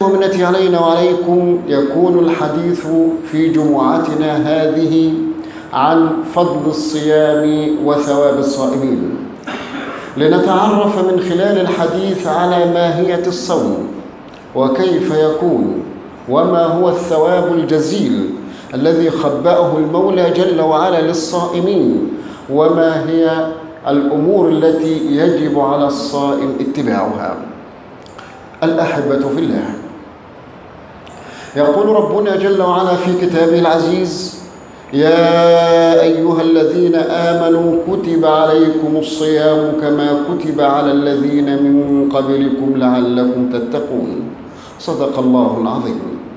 ومنتي علينا وعليكم يكون الحديث في جمعتنا هذه عن فضل الصيام وثواب الصائمين لنتعرف من خلال الحديث على ماهية الصوم وكيف يكون وما هو الثواب الجزيل الذي خبأه المولى جل وعلا للصائمين وما هي الأمور التي يجب على الصائم اتباعها الأحبة في الله يقول ربنا جل وعلا في كتابه العزيز يا أيها الذين آمنوا كتب عليكم الصيام كما كتب على الذين من قبلكم لعلكم تتقون صدق الله العظيم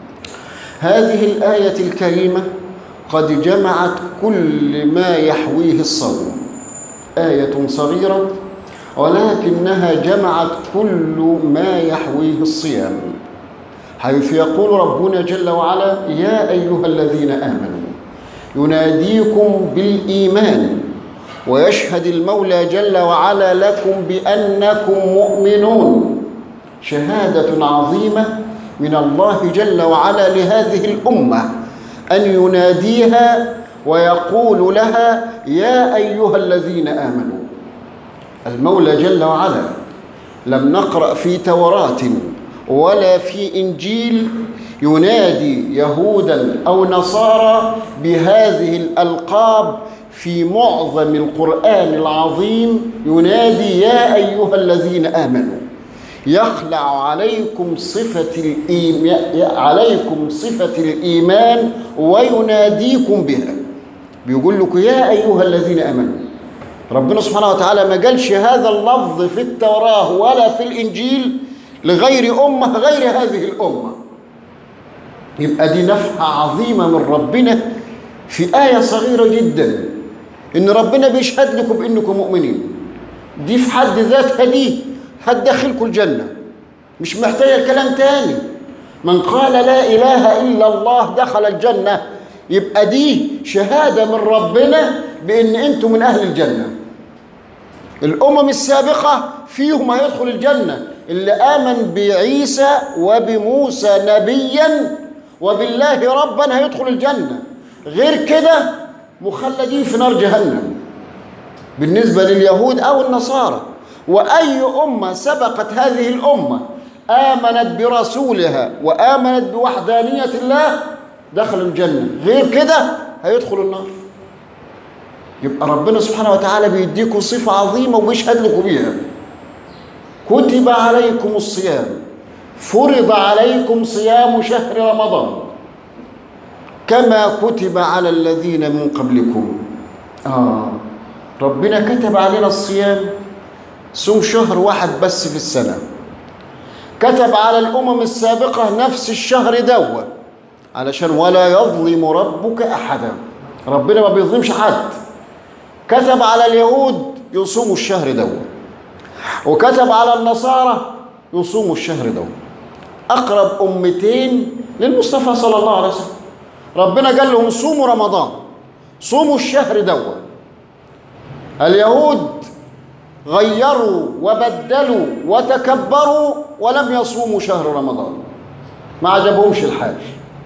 هذه الآية الكريمة قد جمعت كل ما يحويه الصوم آية صغيرة ولكنها جمعت كل ما يحويه الصيام حيث يقول ربنا جل وعلا يا أيها الذين آمنوا يناديكم بالإيمان ويشهد المولى جل وعلا لكم بأنكم مؤمنون شهادة عظيمة من الله جل وعلا لهذه الأمة أن يناديها ويقول لها يا أيها الذين آمنوا المولى جل وعلا لم نقرأ في توراة ولا في إنجيل ينادي يهودا أو نصارى بهذه الألقاب في معظم القرآن العظيم ينادي يا أيها الذين آمنوا يخلع عليكم صفة الإيمان عليكم صفة الإيمان ويناديكم بها بيقول لكم يا أيها الذين آمنوا ربنا سبحانه وتعالى ما قالش هذا اللفظ في التوراة ولا في الإنجيل لغير أمة غير هذه الأمة يبقى دي نفحة عظيمة من ربنا في آية صغيرة جدا إن ربنا بيشهد لكم بإنكم مؤمنين دي في حد ذاتها دي هتدخلكم الجنة مش محتاجة الكلام تاني من قال لا إله إلا الله دخل الجنة يبقى دي شهادة من ربنا بإن أنتم من أهل الجنة الأمم السابقة فيهم هيدخل الجنة اللي آمن بعيسى وبموسى نبيا وبالله ربا هيدخل الجنة غير كده مخلدين في نار جهنم بالنسبة لليهود أو النصارى وأي أمة سبقت هذه الأمة آمنت برسولها وآمنت بوحدانية الله دخل الجنة غير كده هيدخل النار يبقى ربنا سبحانه وتعالى بيديكم صفة عظيمة وبيشهد لكم بيها كتب عليكم الصيام فرض عليكم صيام شهر رمضان كما كتب على الذين من قبلكم آه ربنا كتب علينا الصيام صوم شهر واحد بس في السنة كتب على الأمم السابقة نفس الشهر دوا علشان ولا يظلم ربك أحدا ربنا ما بيظلمش حد كتب على اليهود يصوموا الشهر دوا وكتب على النصارى يصوموا الشهر دوا أقرب أمتين للمصطفى صلى الله عليه وسلم ربنا قال لهم صوموا رمضان صوموا الشهر دوا اليهود غيروا وبدلوا وتكبروا ولم يصوموا شهر رمضان ما عجبهمش الحال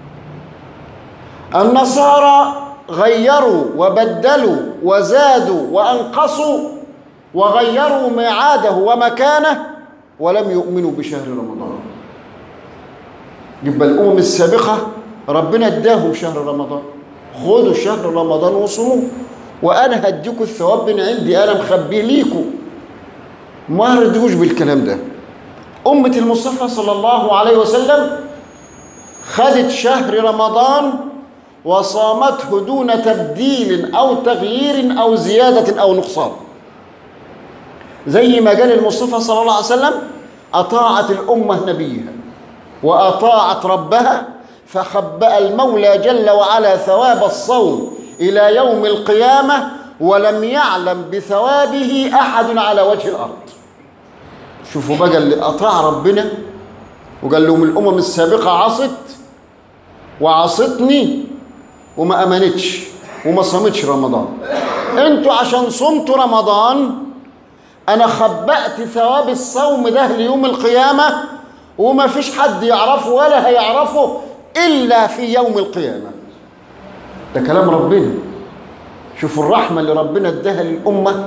النصارى غيروا وبدلوا وزادوا وانقصوا وغيروا ميعاده ومكانه ولم يؤمنوا بشهر رمضان يبقى الامم السابقه ربنا اداهم شهر رمضان خدوا شهر رمضان وصوموه وانا هديكم الثواب من عندي انا مخبيه ليكم ما ردوش بالكلام ده أمة المصطفى صلى الله عليه وسلم خدت شهر رمضان وصامته دون تبديل أو تغيير أو زيادة أو نقصان زي ما قال المصطفى صلى الله عليه وسلم أطاعت الأمة نبيها وأطاعت ربها فخبأ المولى جل وعلا ثواب الصوم إلى يوم القيامة ولم يعلم بثوابه أحد على وجه الأرض شوفوا بقى اللي أطاع ربنا وقال لهم الأمم السابقة عصت وعصتني وما أمنتش وما صمتش رمضان انتوا عشان صمتوا رمضان أنا خبأت ثواب الصوم ده ليوم القيامة وما فيش حد يعرفه ولا هيعرفه إلا في يوم القيامة ده كلام ربنا شوفوا الرحمة اللي ربنا اداها للأمة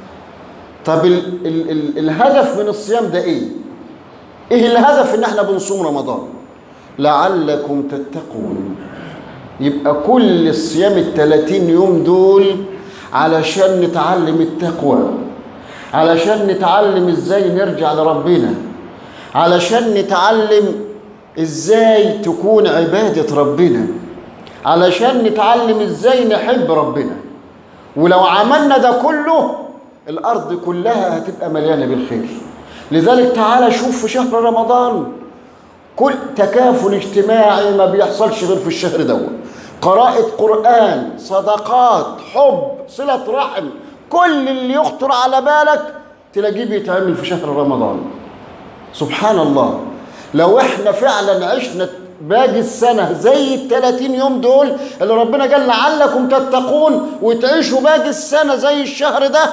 طب ال ال ال الهدف من الصيام ده ايه ايه الهدف ان احنا بنصوم رمضان لعلكم تتقون يبقى كل الصيام التلاتين يوم دول علشان نتعلم التقوى علشان نتعلم ازاي نرجع لربنا علشان نتعلم ازاي تكون عبادة ربنا علشان نتعلم ازاي نحب ربنا ولو عملنا ده كله الارض كلها هتبقى مليانه بالخير لذلك تعالى شوف في شهر رمضان كل تكافل اجتماعي ما بيحصلش غير في الشهر دوت قراءة قرآن صدقات حب صلة رحم كل اللي يخطر على بالك تلاقيه بيتعمل في شهر رمضان سبحان الله لو احنا فعلا عشنا باقي السنة زي الثلاثين يوم دول اللي ربنا قال لعلكم تتقون وتعيشوا باقي السنة زي الشهر ده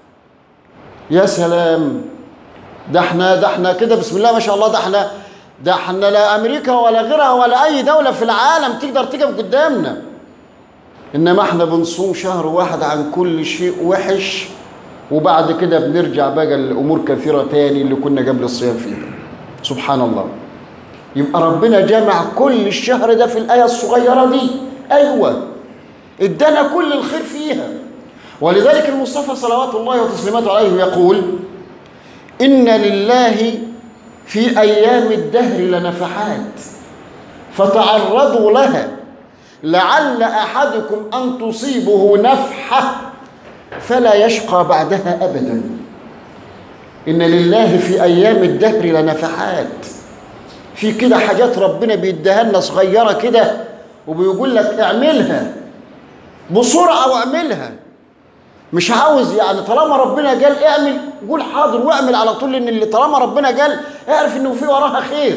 يا سلام ده احنا ده احنا كده بسم الله ما شاء الله ده احنا ده احنا لا امريكا ولا غيرها ولا اي دوله في العالم تقدر تقف قدامنا انما احنا بنصوم شهر واحد عن كل شيء وحش وبعد كده بنرجع بقى لامور كثيره تاني اللي كنا قبل الصيام فيها سبحان الله يبقى ربنا جمع كل الشهر ده في الايه الصغيره دي ايوه ادانا كل الخير فيها ولذلك المصطفى صلوات الله وتسليماته عليه يقول إن لله في أيام الدهر لنفحات فتعرضوا لها لعل أحدكم أن تصيبه نفحة فلا يشقى بعدها أبدا إن لله في أيام الدهر لنفحات في كده حاجات ربنا بيديها لنا صغيرة كده وبيقول لك اعملها بسرعة واعملها مش عاوز يعني طالما ربنا قال اعمل قول حاضر واعمل على طول لان اللي طالما ربنا قال اعرف انه في وراها خير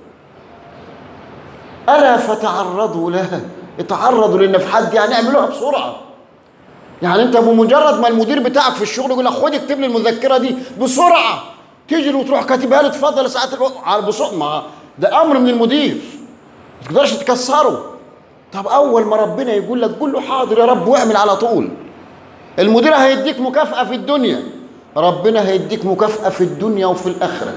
الا فتعرضوا لها اتعرضوا للنفحات دي يعني اعملوها بسرعه يعني انت بمجرد ما المدير بتاعك في الشغل يقول لك خد اكتب لي المذكره دي بسرعه تيجي وتروح كاتبها لي اتفضل ساعات على بسرعه ما ده امر من المدير ما تقدرش تكسره طب اول ما ربنا يقول لك قول له حاضر يا رب واعمل على طول المدير هيديك مكافأة في الدنيا ربنا هيديك مكافأة في الدنيا وفي الآخرة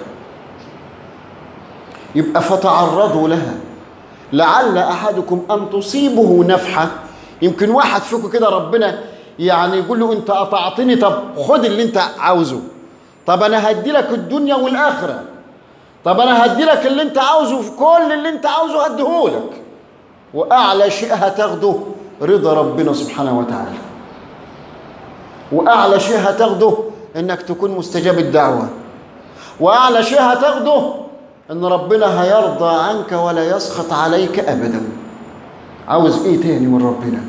يبقى فتعرضوا لها لعل أحدكم أن تصيبه نفحة يمكن واحد فيكم كده ربنا يعني يقول له أنت أطعتني طب خد اللي أنت عاوزه طب أنا هدي لك الدنيا والآخرة طب أنا هدي لك اللي أنت عاوزه في كل اللي أنت عاوزه هديهولك وأعلى شيء هتاخده رضا ربنا سبحانه وتعالى واعلى شيء هتاخده انك تكون مستجاب الدعوه واعلى شيء هتاخده ان ربنا هيرضى عنك ولا يسخط عليك ابدا عاوز ايه تاني من ربنا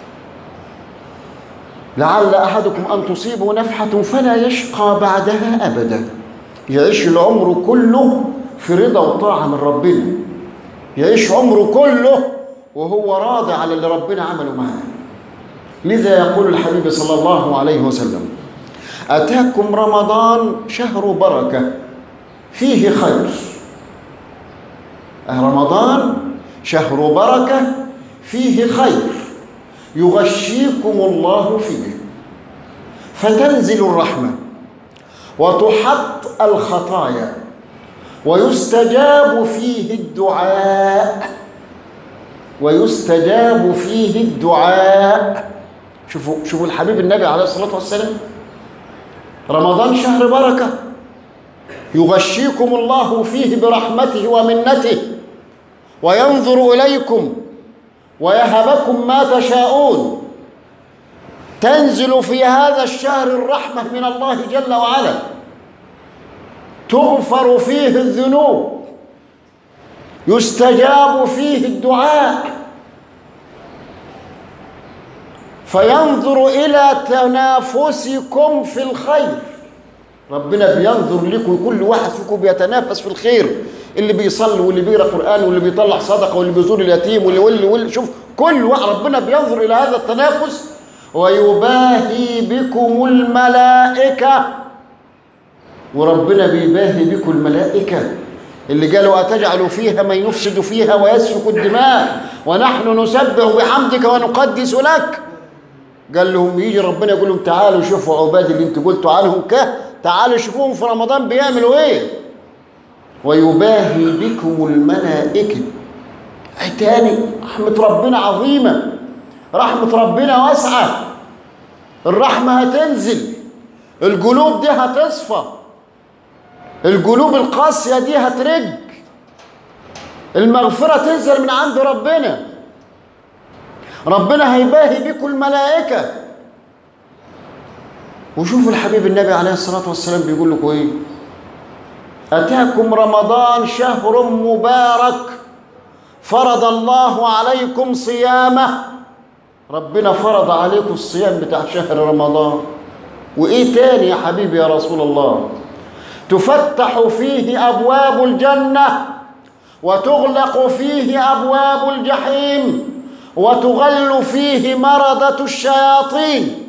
لعل احدكم ان تصيبه نفحه فلا يشقى بعدها ابدا يعيش العمر كله في رضا وطاعه من ربنا يعيش عمره كله وهو راضي على اللي ربنا عمله معاه لذا يقول الحبيب صلى الله عليه وسلم أتاكم رمضان شهر بركة فيه خير رمضان شهر بركة فيه خير يغشيكم الله فيه فتنزل الرحمة وتحط الخطايا ويستجاب فيه الدعاء ويستجاب فيه الدعاء شوفوا شوفوا الحبيب النبي عليه الصلاة والسلام رمضان شهر بركة يغشيكم الله فيه برحمته ومنته وينظر إليكم ويهبكم ما تشاءون تنزل في هذا الشهر الرحمة من الله جل وعلا تغفر فيه الذنوب يستجاب فيه الدعاء فينظر إلى تنافسكم في الخير ربنا بينظر لكم كل واحد فيكم بيتنافس في الخير اللي بيصلي واللي بيقرا قران واللي بيطلع صدقه واللي بيزور اليتيم واللي واللي واللي شوف كل واحد ربنا بينظر الى هذا التنافس ويباهي بكم الملائكه وربنا بيباهي بكم الملائكه اللي قالوا أتجعل فيها من يفسد فيها ويسفك الدماء ونحن نسبح بحمدك ونقدس لك قال لهم يجي ربنا يقول لهم تعالوا شوفوا عباد اللي انتوا قلتوا عنهم كه تعالوا شوفوهم في رمضان بيعملوا ايه ويباهي بكم الملائكة أي تاني رحمة ربنا عظيمة رحمة ربنا واسعة الرحمة هتنزل القلوب دي هتصفى القلوب القاسية دي هترج المغفرة تنزل من عند ربنا ربنا هيباهي بكم الملائكة وشوفوا الحبيب النبي عليه الصلاة والسلام بيقول لكم ايه أتاكم رمضان شهر مبارك فرض الله عليكم صيامه ربنا فرض عليكم الصيام بتاع شهر رمضان وإيه تاني يا حبيبي يا رسول الله تفتح فيه أبواب الجنة وتغلق فيه أبواب الجحيم وتغل فيه مردة الشياطين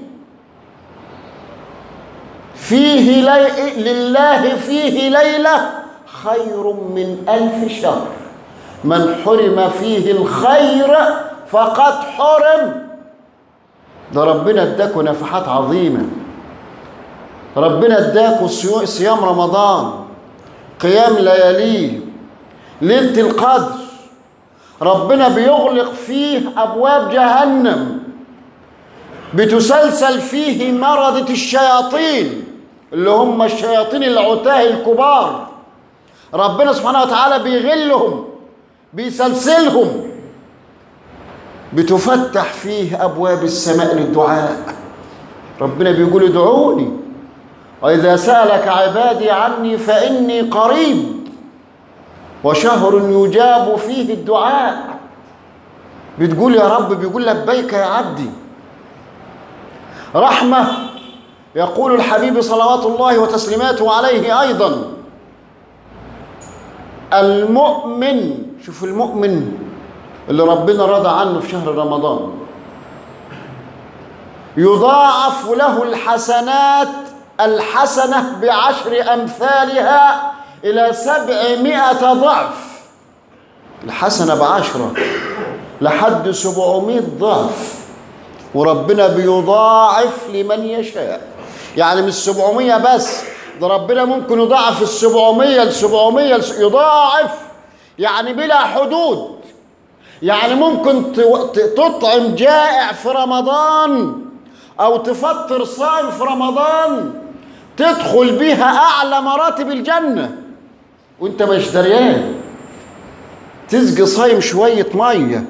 فيه لي... لله فيه ليلة خير من ألف شهر من حرم فيه الخير فقد حرم ده ربنا اداكوا نفحات عظيمة ربنا اداكوا صيام رمضان قيام لياليه ليلة القدر ربنا بيغلق فيه أبواب جهنم بتسلسل فيه مردة الشياطين اللي هم الشياطين العتاه الكبار ربنا سبحانه وتعالى بيغلهم بيسلسلهم بتفتح فيه أبواب السماء للدعاء ربنا بيقول ادعوني وإذا سألك عبادي عني فإني قريب وشهر يجاب فيه الدعاء بتقول يا رب بيقول لبيك يا عبدي رحمة يقول الحبيب صلوات الله وتسليماته عليه أيضا المؤمن شوف المؤمن اللي ربنا رضى عنه في شهر رمضان يضاعف له الحسنات الحسنة بعشر أمثالها إلى سبعمائة ضعف الحسنة بعشرة لحد سبعمائة ضعف وربنا بيضاعف لمن يشاء يعني مش سبعمية بس ده ربنا ممكن يضاعف السبعمية لسبعمية يضاعف يعني بلا حدود يعني ممكن تطعم جائع في رمضان أو تفطر صائم في رمضان تدخل بها أعلى مراتب الجنة وانت مش دريان تسقي صايم شوية مية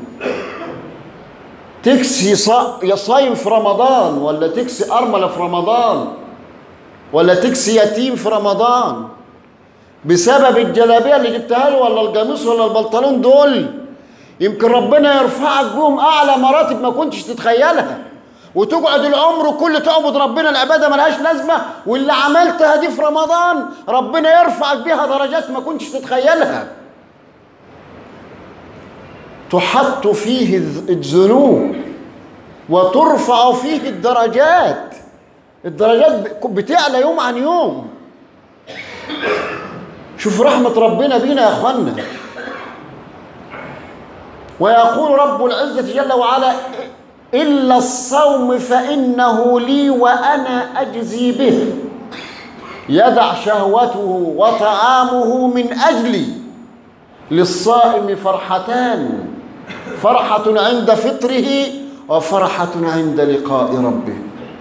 تكسي صايم في رمضان ولا تكسي أرملة في رمضان ولا تكسي يتيم في رمضان بسبب الجلابية اللي جبتها له ولا القميص ولا البنطلون دول يمكن ربنا يرفعك بهم أعلى مراتب ما كنتش تتخيلها وتقعد العمر كله تعبد ربنا العبادة ملهاش لازمة واللي عملتها دي في رمضان ربنا يرفعك بيها درجات ما كنتش تتخيلها تحط فيه الذنوب وترفع فيه الدرجات الدرجات بتعلى يوم عن يوم شوف رحمة ربنا بينا يا اخوانا ويقول رب العزة جل وعلا إلا الصوم فإنه لي وأنا أجزي به يدع شهوته وطعامه من أجلي للصائم فرحتان فرحة عند فطره وفرحة عند لقاء ربه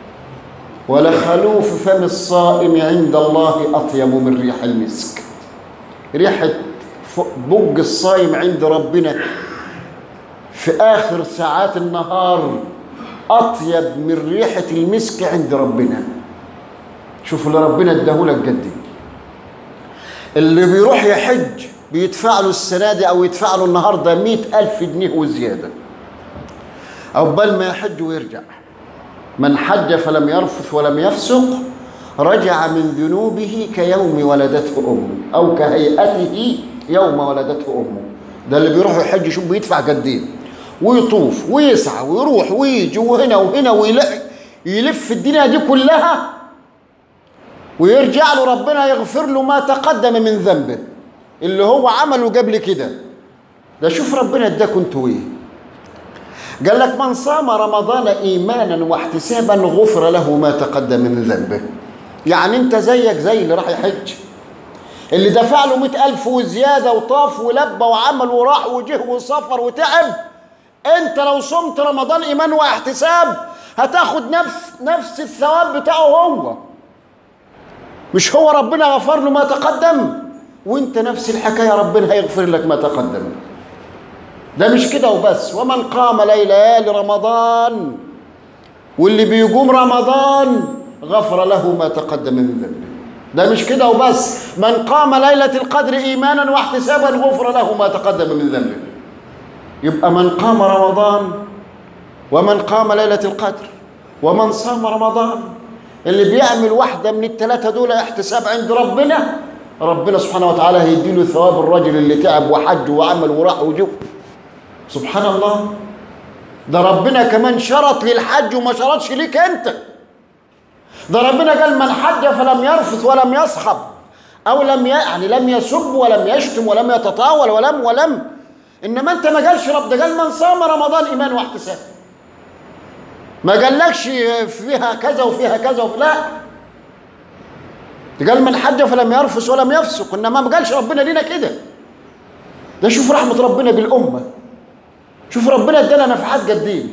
ولخلوف فم الصائم عند الله أطيب من ريح المسك ريحة بج الصائم عند ربنا في آخر ساعات النهار أطيب من ريحة المسك عند ربنا شوفوا اللي ربنا اداهولك قد اللي بيروح يحج بيدفع له السنة دي أو يدفع له النهاردة مئة ألف جنيه وزيادة عقبال ما يحج ويرجع من حج فلم يرفث ولم يفسق رجع من ذنوبه كيوم ولدته أمه أو كهيئته يوم ولدته أمه ده اللي بيروح يحج شوف بيدفع قد ايه ويطوف ويسعى ويروح ويجي وهنا وهنا ويلف الدنيا دي كلها ويرجع له ربنا يغفر له ما تقدم من ذنبه اللي هو عمله قبل كده ده شوف ربنا اداكم انتوا ايه قال لك من صام رمضان ايمانا واحتسابا غفر له ما تقدم من ذنبه يعني انت زيك زي اللي راح يحج اللي دفع له مئة ألف وزيادة وطاف ولبى وعمل وراح وجه وسافر وتعب انت لو صمت رمضان ايمان واحتساب هتاخد نفس نفس الثواب بتاعه هو مش هو ربنا غفر له ما تقدم وانت نفس الحكايه ربنا هيغفر لك ما تقدم ده مش كده وبس ومن قام ليالي رمضان واللي بيقوم رمضان غفر له ما تقدم من ذنبه ده مش كده وبس من قام ليلة القدر إيمانا واحتسابا غفر له ما تقدم من ذنبه يبقى من قام رمضان ومن قام ليلة القدر ومن صام رمضان اللي بيعمل واحدة من الثلاثة دول احتساب عند ربنا ربنا سبحانه وتعالى هيديله ثواب الرجل اللي تعب وحج وعمل وراح وجو سبحان الله ده ربنا كمان شرط للحج وما شرطش ليك انت ده ربنا قال من حج فلم يرفث ولم يصخب او لم ي... يعني لم يسب ولم يشتم ولم يتطاول ولم ولم انما انت ما قالش رب ده قال من صام رمضان ايمان واحتساب ما قالكش فيها كذا وفيها كذا وفي لا قال من حج فلم يرفث ولم يفسق انما ما قالش ربنا لينا كده ده شوف رحمه ربنا بالامه شوف ربنا ادانا نفحات قد ايه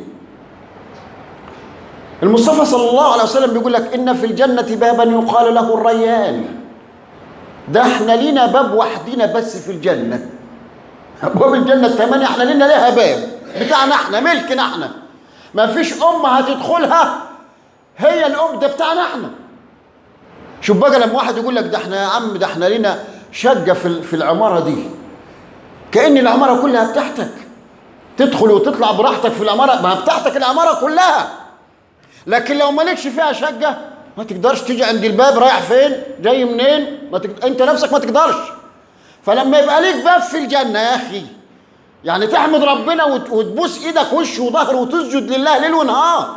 المصطفى صلى الله عليه وسلم بيقول لك ان في الجنه بابا يقال له الريان ده احنا لينا باب وحدينا بس في الجنه ابواب الجنه الثمانيه احنا لينا لها باب بتاعنا احنا ملكنا احنا ما فيش امه هتدخلها هي الام ده بتاعنا احنا شوف بقى لما واحد يقول لك ده احنا يا عم ده احنا لينا شقه في في العماره دي كان العماره كلها بتاعتك تدخل وتطلع براحتك في العماره ما بتاعتك العماره كلها لكن لو مالكش فيها شقه ما تقدرش تيجي عند الباب رايح فين جاي منين ما تقدر... انت نفسك ما تقدرش فلما يبقى ليك باب في الجنه يا اخي يعني تحمد ربنا وت... وتبوس ايدك وش وظهر وتسجد لله ليل ونهار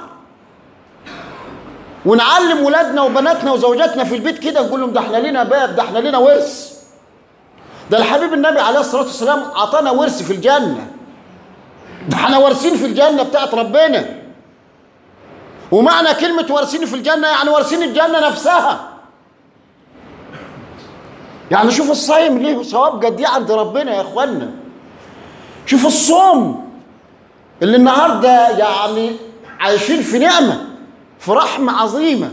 ونعلم ولادنا وبناتنا وزوجاتنا في البيت كده نقول لهم ده احنا لينا باب ده احنا لينا ورث ده الحبيب النبي عليه الصلاه والسلام اعطانا ورث في الجنه ده احنا وارثين في الجنه بتاعت ربنا ومعنى كلمه وارثين في الجنه يعني وارثين الجنه نفسها يعني شوف الصايم ليه ثواب قد ايه عند ربنا يا اخوانا شوف الصوم اللي النهارده يعني عايشين في نعمه في رحمه عظيمه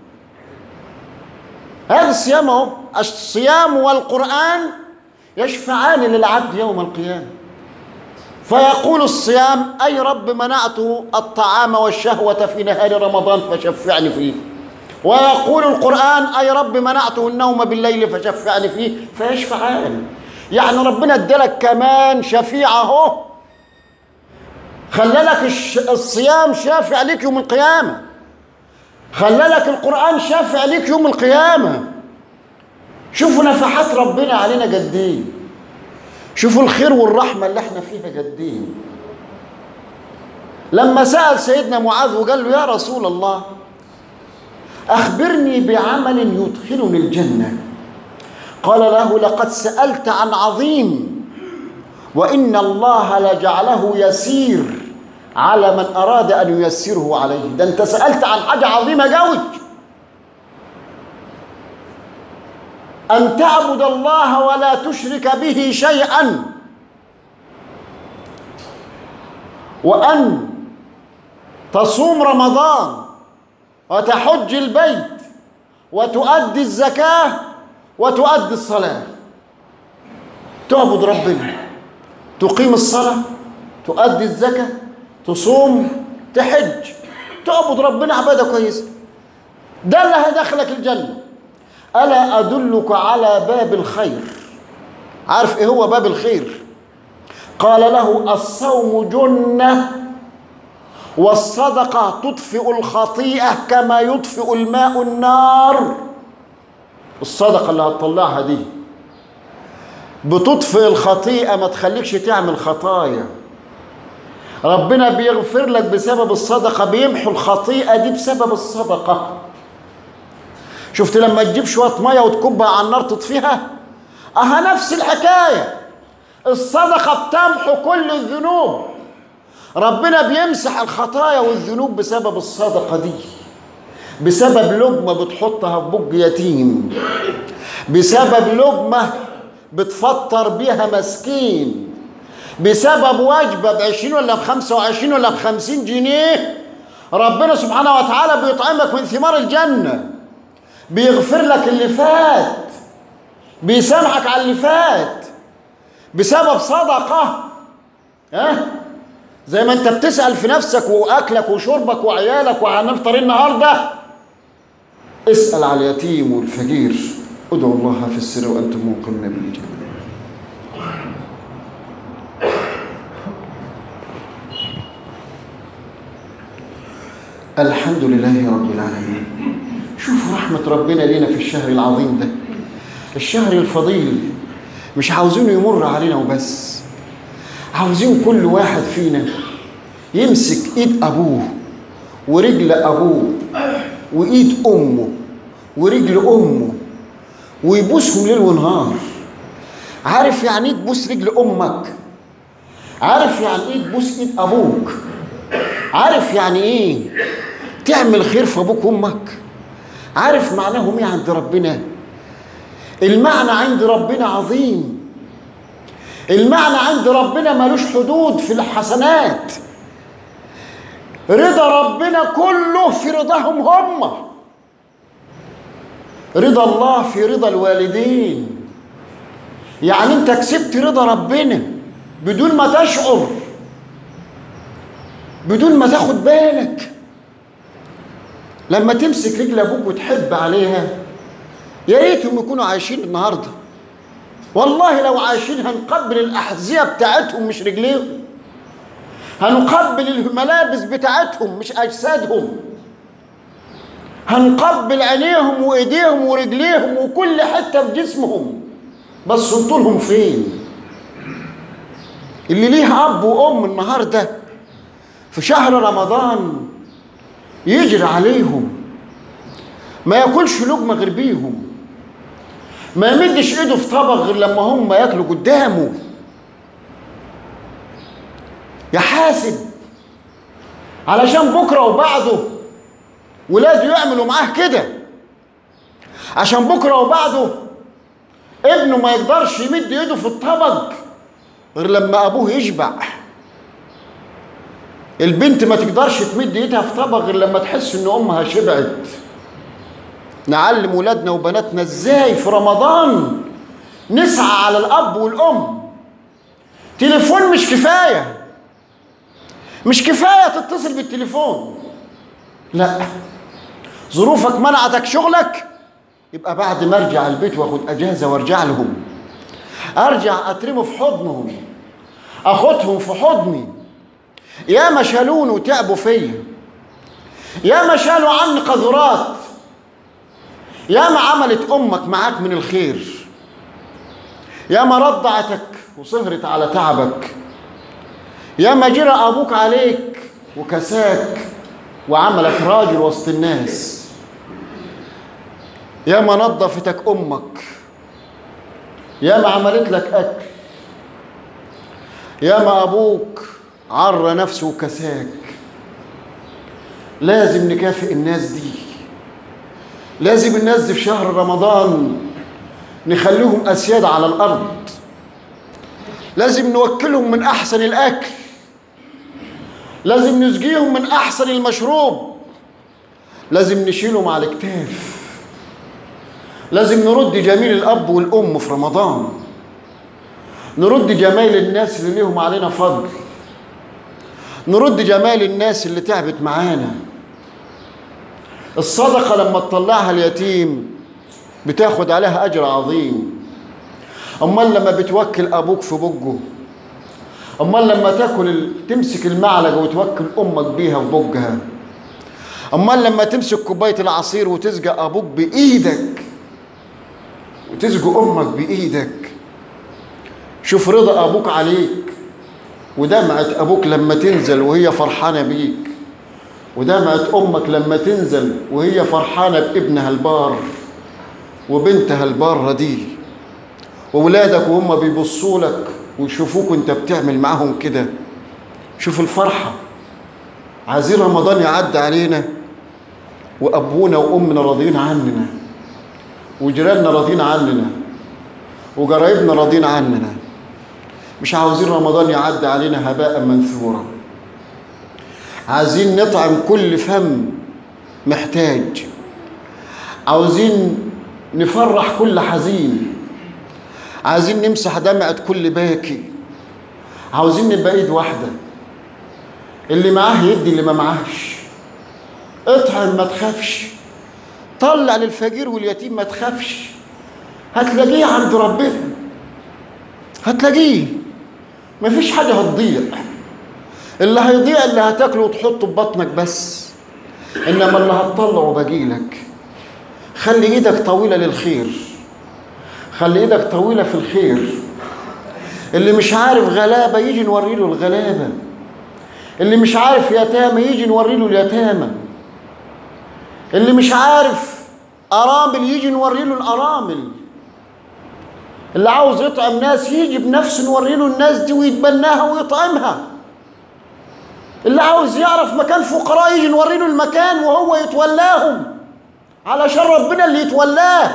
هذا الصيام اهو الصيام والقران يشفعان للعبد يوم القيامه فيقول الصيام اي رب منعت الطعام والشهوه في نهار رمضان فشفعني فيه ويقول القران اي رب منعته النوم بالليل فشفعني فيه فيشفعان يعني ربنا ادالك كمان شفيع اهو خلى لك الصيام شافع لك يوم القيامه خلى لك القران شافع لك يوم القيامه شوفوا نفحات ربنا علينا قد ايه شوفوا الخير والرحمه اللي احنا فيها قد ايه لما سال سيدنا معاذ وقال له يا رسول الله اخبرني بعمل يدخلني الجنه قال له لقد سألت عن عظيم وإن الله لجعله يسير على من أراد أن ييسره عليه ده أنت سألت عن حاجة عظيمة قوي أن تعبد الله ولا تشرك به شيئا وأن تصوم رمضان وتحج البيت وتؤدي الزكاه وتؤدي الصلاة تعبد ربنا تقيم الصلاة تؤدي الزكاة تصوم تحج تعبد ربنا عبادة كويسة ده اللي هيدخلك الجنة ألا أدلك على باب الخير عارف إيه هو باب الخير قال له الصوم جنة والصدقة تطفئ الخطيئة كما يطفئ الماء النار الصدقه اللي هتطلعها دي بتطفئ الخطيئه ما تخليكش تعمل خطايا ربنا بيغفر لك بسبب الصدقه بيمحو الخطيئه دي بسبب الصدقه شفت لما تجيب شويه ميه وتكبها على النار تطفيها أها نفس الحكاية الصدقة بتمحو كل الذنوب ربنا بيمسح الخطايا والذنوب بسبب الصدقة دي بسبب لقمة بتحطها في بق يتيم بسبب لقمة بتفطر بيها مسكين بسبب وجبة بعشرين ولا بخمسة وعشرين ولا بخمسين جنيه ربنا سبحانه وتعالى بيطعمك من ثمار الجنة بيغفر لك اللي فات بيسامحك على اللي فات بسبب صدقة ها زي ما انت بتسأل في نفسك وأكلك وشربك وعيالك وهنفطر النهاردة اسأل على اليتيم والفقير ادعوا الله في السر وأنتم موقنون بالإجابة الحمد لله رب العالمين شوفوا رحمة ربنا لينا في الشهر العظيم ده الشهر الفضيل مش عاوزينه يمر علينا وبس عاوزين كل واحد فينا يمسك ايد ابوه ورجل ابوه وايد امه ورجل امه ويبوسهم ليل ونهار عارف يعني ايه تبوس رجل امك عارف يعني ايه تبوس ايد ابوك عارف يعني ايه تعمل خير في ابوك وامك عارف معناهم ايه عند ربنا المعنى عند ربنا عظيم المعنى عند ربنا ملوش حدود في الحسنات رضا ربنا كله في رضاهم هم رضا الله في رضا الوالدين يعني انت كسبت رضا ربنا بدون ما تشعر بدون ما تاخد بالك لما تمسك رجل ابوك وتحب عليها يا ريتهم يكونوا عايشين النهارده والله لو عايشين هنقبل الاحذيه بتاعتهم مش رجليهم هنقبل الملابس بتاعتهم مش اجسادهم هنقبل عينيهم وايديهم ورجليهم وكل حته في جسمهم بس انطولهم فين اللي ليه اب وام النهارده في شهر رمضان يجري عليهم ما ياكلش لقمه غير بيهم ما يمدش ايده في طبق غير لما هم ياكلوا قدامه يحاسب علشان بكره وبعده ولاده يعملوا معاه كده عشان بكره وبعده ابنه ما يقدرش يمد ايده في الطبق غير لما ابوه يشبع البنت ما تقدرش تمد ايدها في طبق غير لما تحس ان امها شبعت نعلم ولادنا وبناتنا ازاي في رمضان نسعى على الاب والام تليفون مش كفايه مش كفايه تتصل بالتليفون لا ظروفك منعتك شغلك يبقى بعد ما ارجع البيت واخد اجازه وارجع لهم ارجع اترمه في حضنهم اخدهم في حضني يا ما شالوني وتعبوا فيا يا ما شالوا عني قذرات يا ما عملت امك معاك من الخير يا ما رضعتك وسهرت على تعبك يا ما جرى ابوك عليك وكساك وعملك راجل وسط الناس يا ما نظفتك امك يا ما عملت لك اكل يا ما ابوك عرى نفسه وكساك لازم نكافئ الناس دي لازم الناس دي في شهر رمضان نخليهم اسياد على الارض لازم نوكلهم من احسن الاكل لازم نسقيهم من احسن المشروب لازم نشيلهم على الكتاف لازم نرد جميل الاب والام في رمضان نرد جمال الناس اللي ليهم علينا فضل نرد جمال الناس اللي تعبت معانا الصدقة لما تطلعها اليتيم بتاخد عليها أجر عظيم أمال لما بتوكل أبوك في بقه أمال لما تاكل ال... تمسك المعلقة وتوكل أمك بيها في بقها أمال لما تمسك كوباية العصير وتسقى أبوك بإيدك وتسقى أمك بإيدك شوف رضا أبوك عليك ودمعة أبوك لما تنزل وهي فرحانة بيك ودمعة أمك لما تنزل وهي فرحانة بابنها البار وبنتها البارة دي واولادك وهم بيبصوا لك ويشوفوك وانت بتعمل معاهم كده شوف الفرحة عايزين رمضان يعدي علينا وأبونا وأمنا راضيين عننا وجيراننا راضيين عننا وجرايبنا راضيين عننا مش عاوزين رمضان يعدي علينا هباء منثورا عايزين نطعم كل فم محتاج عاوزين نفرح كل حزين عايزين نمسح دمعة كل باكي عاوزين نبقى ايد واحدة اللي معاه يدي اللي ما معاهش اطعم ما تخافش طلع للفقير واليتيم ما تخافش هتلاقيه عند ربنا هتلاقيه مفيش حاجة هتضيع اللي هيضيع اللي هتاكله وتحطه في بطنك بس انما اللي هتطلعه بجيلك خلي ايدك طويلة للخير خلي ايدك طويلة في الخير اللي مش عارف غلابة يجي نوري له الغلابة اللي مش عارف يتامى يجي نوري له اليتامى اللي مش عارف أرامل يجي نوري له الأرامل اللي عاوز يطعم ناس يجي بنفسه نوري له الناس دي ويتبناها ويطعمها اللي عاوز يعرف مكان فقراء يجي نوري له المكان وهو يتولاهم علشان ربنا اللي يتولاه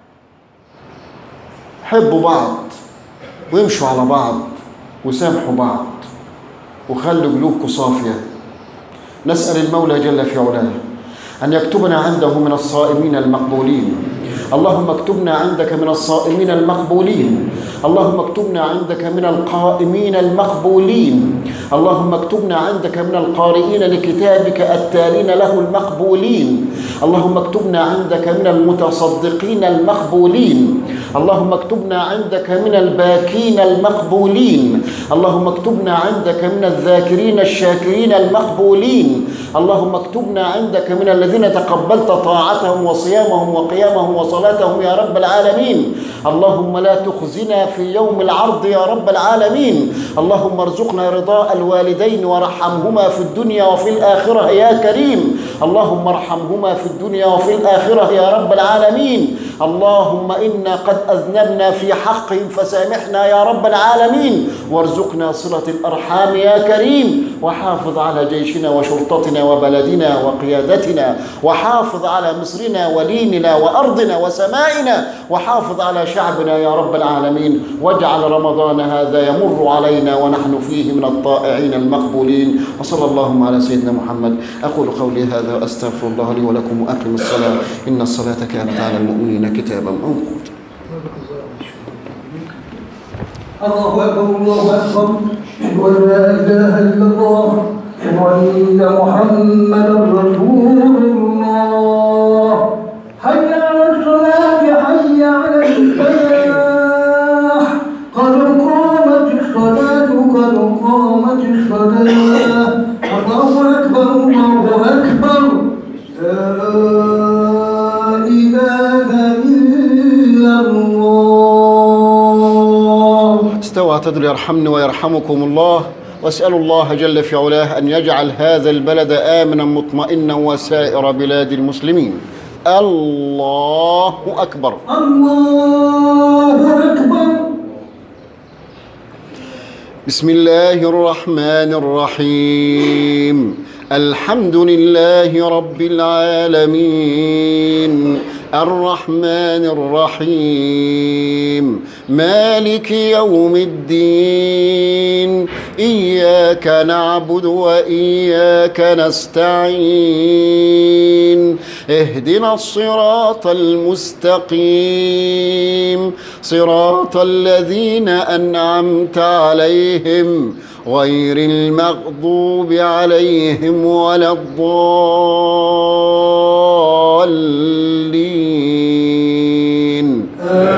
حبوا بعض وامشوا على بعض وسامحوا بعض وخلوا قلوبكم صافية نسأل المولى جل في علاه أن يكتبنا عنده من الصائمين المقبولين اللهم اكتبنا عندك من الصائمين المقبولين اللهم اكتبنا عندك من القائمين المقبولين اللهم اكتبنا عندك من القارئين لكتابك التالين له المقبولين اللهم اكتبنا عندك من المتصدقين المقبولين اللهم اكتبنا عندك من الباكين المقبولين اللهم اكتبنا عندك من الذاكرين الشاكرين المقبولين اللهم اكتبنا عندك من الذين تقبلت طاعتهم وصيامهم وقيامهم وصلاتهم يا رب العالمين اللهم لا تخزنا في يوم العرض يا رب العالمين اللهم ارزقنا رضاء الوالدين وارحمهما في الدنيا وفي الآخرة يا كريم اللهم ارحمهما في الدنيا وفي الآخرة يا رب العالمين اللهم إنا قد أذنبنا في حقهم فسامحنا يا رب العالمين وارزقنا صلة الأرحام يا كريم وحافظ على جيشنا وشرطتنا وبلدنا وقيادتنا وحافظ على مصرنا وليننا وأرضنا وسمائنا وحافظ على شعبنا يا رب العالمين واجعل رمضان هذا يمر علينا ونحن فيه من الطائعين المقبولين وصلى اللهم على سيدنا محمد أقول قولي هذا وأستغفر الله لي ولكم وأقم الصلاة إن الصلاة كانت على المؤمنين كتابا موقوتا الله أكبر الله أكبر أشهد أن لا إله إلا الله أشهد أن محمدا رسول الله حي على الصلاة حي على الفلاح قد قامت الصلاة قد قامت الصلاة الله أكبر الله أكبر لا إله إلا الله استوى اعتدلوا يرحمني ويرحمكم الله واسأل الله جل في علاه أن يجعل هذا البلد آمنا مطمئنا وسائر بلاد المسلمين الله أكبر الله أكبر بسم الله الرحمن الرحيم الحمد لله رب العالمين الرحمن الرحيم مالك يوم الدين إياك نعبد وإياك نستعين اهدنا الصراط المستقيم صراط الذين أنعمت عليهم غير المغضوب عليهم ولا الضالين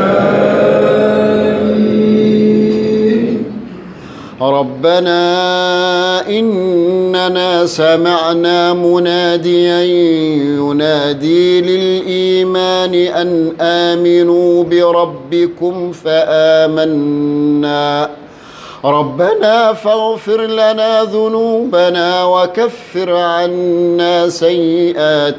ربنا إننا سمعنا مناديا ينادي للإيمان أن آمنوا بربكم فآمنا ربنا فاغفر لنا ذنوبنا وكفر عنا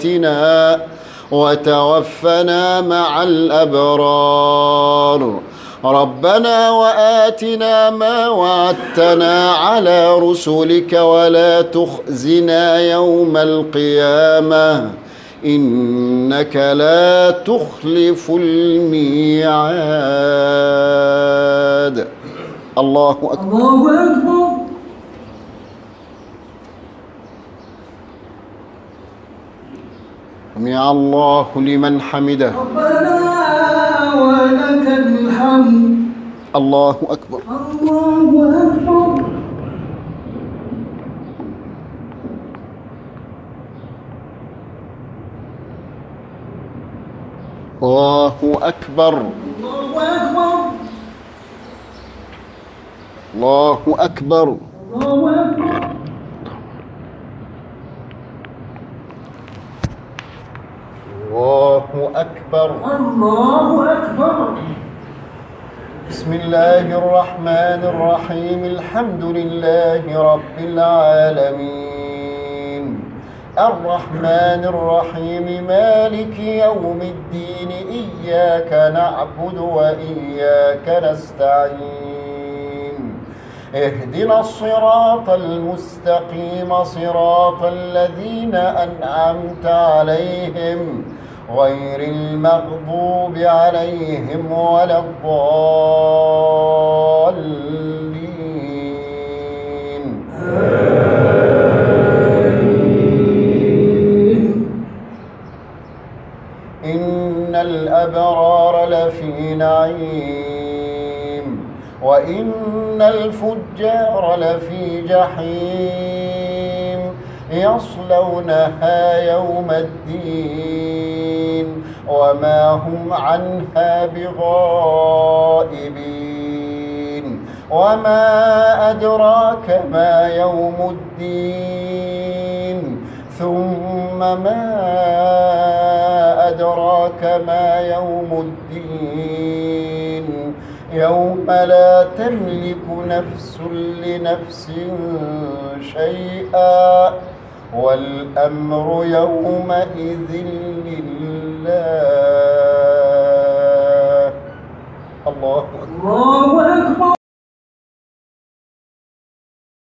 سيئاتنا وتوفنا مع الأبرار ربنا وآتنا ما وعدتنا على رسلك ولا تخزنا يوم القيامة إنك لا تخلف الميعاد الله أكبر الله أكبر سمع الله لمن حمده ربنا ولك الحمد الله أكبر الله أكبر الله أكبر الله الله أكبر أكبر الله أكبر الله أكبر الله أكبر بسم الله الرحمن الرحيم الحمد لله رب العالمين الرحمن الرحيم مالك يوم الدين إياك نعبد وإياك نستعين اهدنا الصراط المستقيم صراط الذين أنعمت عليهم غير المغضوب عليهم ولا الضالين إن الأبرار لفي نعيم وإن الفجار لفي جحيم يصلونها يوم الدين وما هم عنها بغائبين وما أدراك ما يوم الدين ثم ما أدراك ما يوم الدين يوم لا تملك نفس لنفس شيئا والأمر يومئذ لله الله أكبر الله